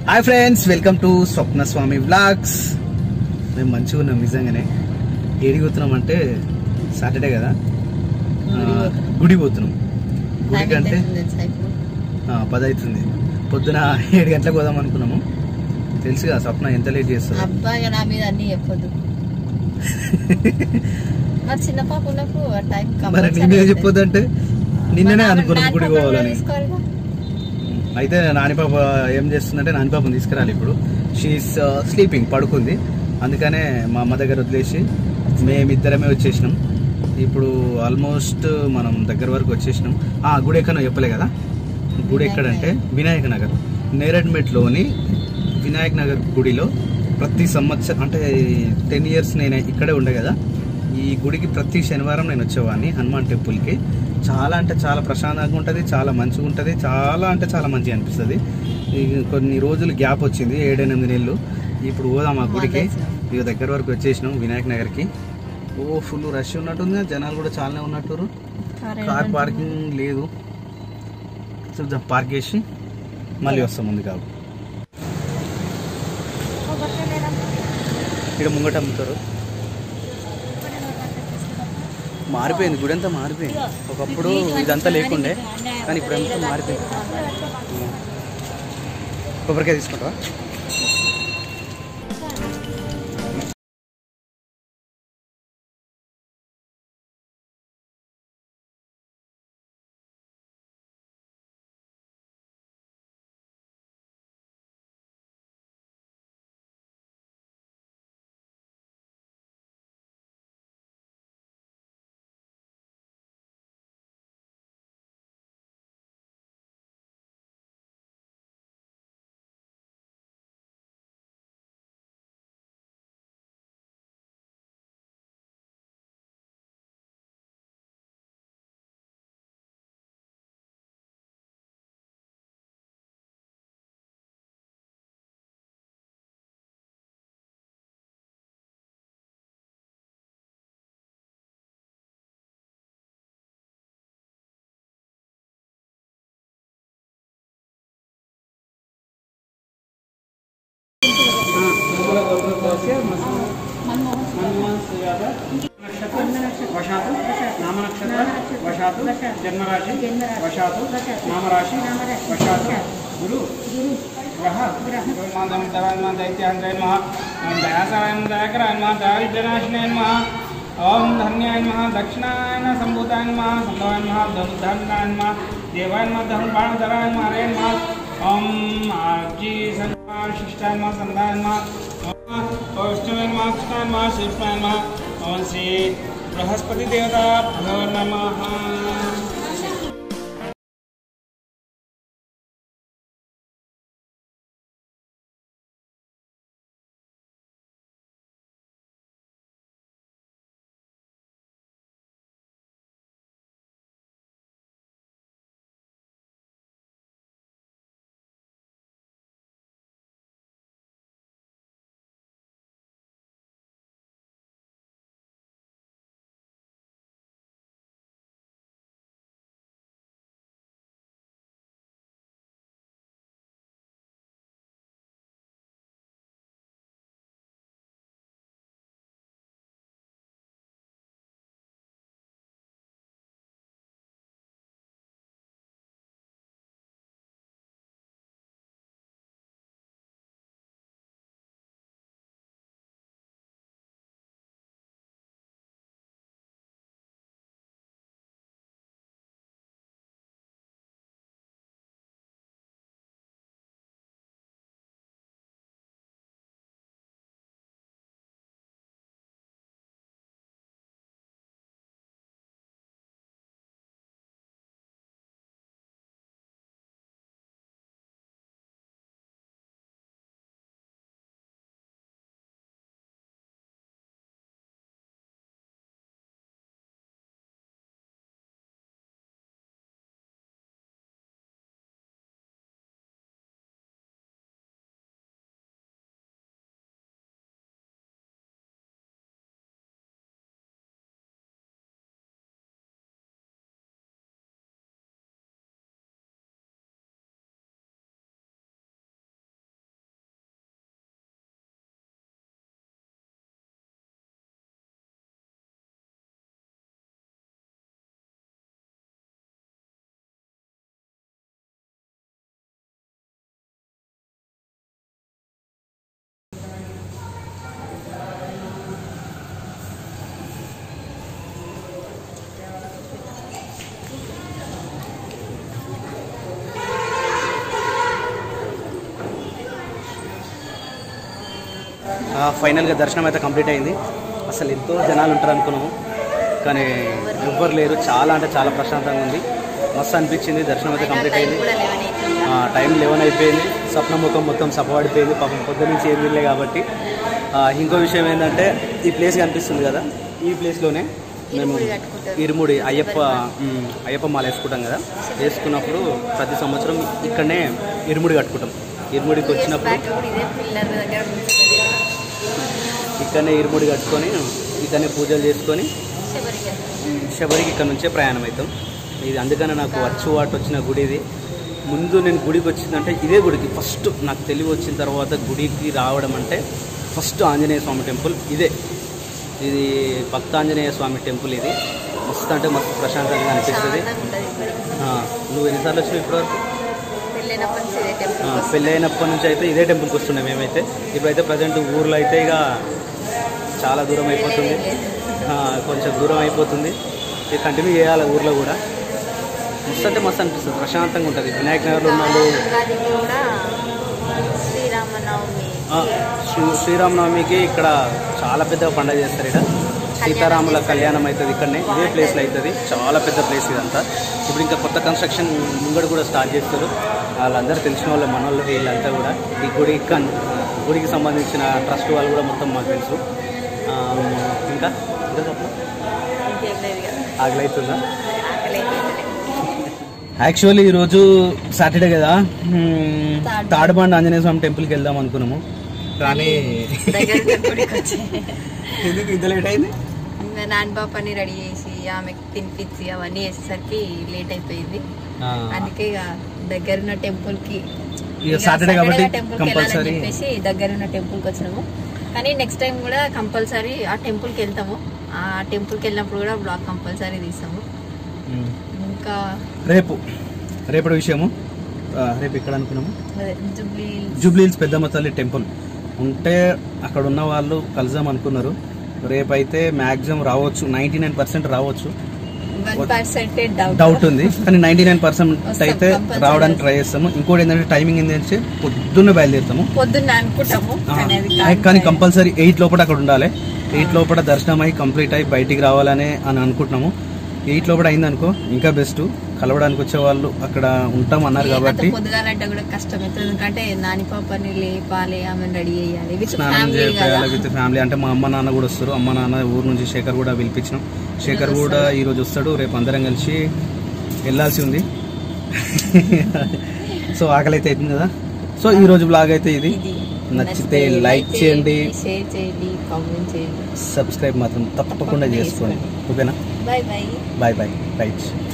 Hi friends welcome to Swapna Swamy vlogs మేము మంచిగా ఉన్నాం నిజంగానే ఏడికి పోతున్నాం అంటే సాటర్డే కదా ఆ, గుడి పోతున్నాం గుడి కంటే ఆ, పది అవుతుంది పొద్దున ఏడు గంటలకు పోదాం అనుకున్నాము తెలుసుగా స్వప్న ఎంత లేట్ చేస్తుంది అబ్బాయి నా మీద అన్ని చెప్పొద్దు మరి చిన్న పాప ఉన్నప్పుడు ఆ టైం మరి నేనే చెప్పొద్దు అంటే నిన్ననే అనుకున్నాం గుడి పోవాలని అయితే నానిపాప ఏం చేస్తుందంటే నానిపాపని తీసుకురాలి ఇప్పుడు షీఈస్ స్లీపింగ్ పడుకుంది అందుకనే మా అమ్మ దగ్గర వదిలేసి మేమిద్దరమే వచ్చేసినాం ఇప్పుడు ఆల్మోస్ట్ మనం దగ్గర వరకు వచ్చేసినాం ఆ గుడి ఎక్కడో చెప్పలే కదా గుడి ఎక్కడంటే వినాయక నగర్ నేరడ్మెట్లోని వినాయక్ నగర్ గుడిలో ప్రతి సంవత్సరం అంటే టెన్ ఇయర్స్ నేను ఇక్కడే ఉండే కదా ఈ గుడికి ప్రతి శనివారం నేను వచ్చేవాడిని హనుమాన్ టెంపుల్కి చాలా అంటే చాలా ప్రశాంతంగా ఉంటుంది చాలా మంచిగా ఉంటుంది చాలా అంటే చాలా మంచిగా అనిపిస్తుంది ఈ కొన్ని రోజులు గ్యాప్ వచ్చింది ఏడెనిమిది నెలలు ఇప్పుడు పోదాం ఆ గుడికి ఇక దగ్గర వరకు వచ్చేసినాం వినాయక్ నగర్కి ఓ ఫుల్ రష్ ఉన్నట్టుంది జనాలు కూడా చాలానే ఉన్నట్టు కార్ పార్కింగ్ లేదు చూద్దాం పార్క్ చేసి మళ్ళీ వస్తాం ముందు కాదు ఇక్కడ ముంగట అమ్ముతారు మారిపోయింది గుడి అంతా మారిపోయింది ఒకప్పుడు ఇదంతా లేకుండే కానీ ఇప్పుడు అంతా మారిపోయింది కొబ్బరికాయ తీసుకుంటావా వశాతు నామనక్షత్ర వశాతు జన్మరాశి వశాతు నామరాశి వశాతు గురు గ్రహ మాధవం దవాన్మా దైత్యాంధ్రాయ నమః ఓం దయాసాయ దయాకరాయ నమః దారిద్ర్యనాశనాయ నమః ఓం ధన్యాయ నమః దక్షిణాయ నమః సంభూతాయ నమః సంభవాయ నమః ధనుర్ధారణాయ నమః దేవాయ నమః ధనుర్బాణధరాయ నమః హరే నమః ఓం ఆర్జీ సంధ్మా శిష్టాయ నమః సంధాయ నమః ఓష్ణవే నమః కృష్ణాయ నమః శీర్షాయ నమః ఓం శ్రీ బృహస్పతి దేవతాభ్యో నమః ఫైనల్గా దర్శనం అయితే కంప్లీట్ అయింది అసలు ఎంతో జనాలు ఉంటారు అనుకున్నాము కానీ ఎవ్వరు లేరు చాలా అంటే చాలా ప్రశాంతంగా ఉంది మస్తు అనిపించింది దర్శనం అయితే కంప్లీట్ టైం అయింది కూడా లెవెన్ అవుతుంది ఆ, టైం లెవెన్ అయిపోయింది స్వప్న ముఖం మొత్తం సపవాడిపోయింది పాపం పొద్దు నుంచి ఏం వెళ్ళే కాబట్టి ఆ, ఇంకో విషయం ఏంటంటే ఈ ప్లేస్ కనిపిస్తుంది కదా ఈ ప్లేస్లోనే మేము ఇరుముడి కట్టుకుంటారు. ఇరుముడి అయ్యప్ప ఉమ్, అయ్యప్ప మాల వేసుకుంటాం కదా వేసుకున్నప్పుడు ప్రతి సంవత్సరం ఇక్కడనే ఇరుముడి కట్టుకుంటాం ఇరుముడికి వచ్చినప్పుడు బ్యాక్ కూడా ఇదే పిల్లర్ దగ్గర కూర్చోబెట్టి ఇక్కడనే ఇరుముడి కట్టుకొని ఇక్కడనే పూజలు చేసుకొని శబరికి శబరికి ఇక్కడ నుంచే ప్రయాణం అవుతాం ఇది అందుకనే నాకు వచ్చు వాటి వచ్చిన గుడి ఇది ముందు నేను గుడికి వచ్చిందంటే ఇదే గుడికి ఫస్ట్ నాకు తెలివి వచ్చిన తర్వాత గుడికి రావడం అంటే ఫస్ట్ ఆంజనేయ స్వామి టెంపుల్ ఇదే ఇది భక్త ఆంజనేయ స్వామి టెంపుల్ ఇది మస్తు అంటే మస్తు ప్రశాంతంగా అనిపిస్తుంది చాలా ఉంటుంది ఇప్పటికి ఆ, నువ్వు ఎన్నిసార్లు వచ్చినావు ఇప్పటివరకు పెళ్ళైనప్పటి నుంచి ఇదే టెంపుల్ ఆ, పెళ్ళైనప్పటి నుంచి అయితే ఇదే టెంపుల్కి వస్తుండే మేమైతే ఇప్పుడైతే ప్రజెంట్ ఊర్లో అయితే ఇక చాలా దూరం అయిపోతుంది ఆ, కొంచెం దూరం అయిపోతుంది ఇది కంటిన్యూ చేయాలి ఊర్లో కూడా మస్తు అంటే మస్తు అనిపిస్తుంది ప్రశాంతంగా ఉంటుంది వినాయక నగర్లో ఉన్న వాళ్ళు ఉగాదికి కూడా శ్రీరామనవమి ఆ, శ్రీ- శ్రీరామనవమికి ఇక్కడ చాలా పెద్ద పండుగ చేస్తారు ఇక్కడ సీతారాముల కళ్యాణం అవుతుంది ఇక్కడనే ఇదే ప్లేస్లో అవుతుంది చాలా పెద్ద ప్లేస్ ఇదంతా ఇప్పుడు ఇంకా కొత్త కన్స్ట్రక్షన్ ముంగడు కూడా స్టార్ట్ చేస్తారు వాళ్ళందరూ తెలిసిన వాళ్ళు మన వాళ్ళు వీళ్ళంతా కూడా ఈ గుడి కన్- గుడికి సంబంధించిన ట్రస్ట్ వాళ్ళు కూడా మొత్తం మాకు తెలుసు ఆ, ఇంకా ఇంకా చెప్పనా? ఇంకేం లేదు కదా ఆకలి అవుతుందా ఆకలి అయితే యాక్చువల్లీ ఈరోజు సాటర్డే కదా మ్మ్, తాడ్- తాడుబండ ఆంజనేయ స్వామి టెంపుల్కి వెళ్దాం అనుకున్నాము కానీ దగ్గర గుడికి వచ్చి ఎందుకు ఇంత లేట్ అయింది ఇంకా నాన్న పాపని రెడీ చేసి ఆమెకి తినిపించి అవన్నీ చేసేసరికి లేట్ అయిపోయింది ఆ, అందుకే ఇక దగ్గరున్న టెంపుల్ కి ఇక సాటర్డే కాబట్టి టెంపుల్ కంపల్సరీ చెప్పేసి దగ్గరున్న టెంపుల్ కి వచ్చినాము కానీ నెక్స్ట్ టైం కూడా కంపల్సరీ ఆ టెంపుల్ కి వెళ్తాము ఆ టెంపుల్ కి వెళ్ళినప్పుడు కూడా బ్లాగ్ కంపల్సరీ తీస్తాము ఇంకా రేపు రేపటి విషయము ఆ, రేపు ఇక్కడ అనుకున్నాము అదే జూబ్లీ జూబ్లీహిల్స్ పెద్దమ్మ తల్లి టెంపుల్ ఉంటే అక్కడ ఉన్న వాళ్ళు కలుద్దాం అనుకున్నారు రేపైతే మ్యాక్సిమం రావచ్చు నైంటీ నైన్ పర్సెంట్ రావచ్చు వన్ పర్సెంటేజ్ డౌట్ డౌట్ ఉంది కానీ నైంటీ నైన్ పర్సెంట్ వస్తాం, అయితే compulsory రావడానికి వస్తాం. ట్రై చేస్తాము ఇంకోటి ఏంటంటే టైమింగ్ ఏంటంటే పొద్దున్నే బయలుదేరుతాము పొద్దున్న అనుకుంటాము ఆ, కానీ అది కానీ కంపల్సరీ ఎయిట్ లోపల అక్కడ ఉండాలి ఎయిట్ లోపల దర్శనం అయ్యి కంప్లీట్ అయ్యి బయటికి రావాలనే అని అనుకుంటున్నాము ఎయిట్ లోపల అయింది అనుకో ఇంకా బెస్ట్ కలవడానికి వచ్చే వాళ్ళు అక్కడ ఉంటాం అన్నారు కాబట్టి పొద్దుగాలంటే కూడా కష్టం అవుతుంది ఎందుకంటే నాని పాపని లేపాలి ఆమెను రెడీ చేయాలి విత్ స్నానం ఫ్యామిలీ కదా చేయాలి విత్ ఫ్యామిలీ అంటే మా అమ్మ నాన్న కూడా వస్తారు అమ్మ నాన్న ఊరు నుంచి శేఖర్ కూడా పిలిపించినాం శేఖర్ కూడా ఈ రోజు వస్తాడు రేపు అందరం కలిసి వెళ్ళాల్సి ఉంది సో ఆకలి అయితే అవుతుంది కదా సో ఈ రోజు బ్లాగ్ అయితే ఇది ఇది నచ్చితే లైక్ చేయండి షేర్ చేయండి కామెంట్ చేయండి సబ్స్క్రైబ్ మాత్రం తప్పకుండా చేసుకోండి ఓకేనా bye bye bye bye right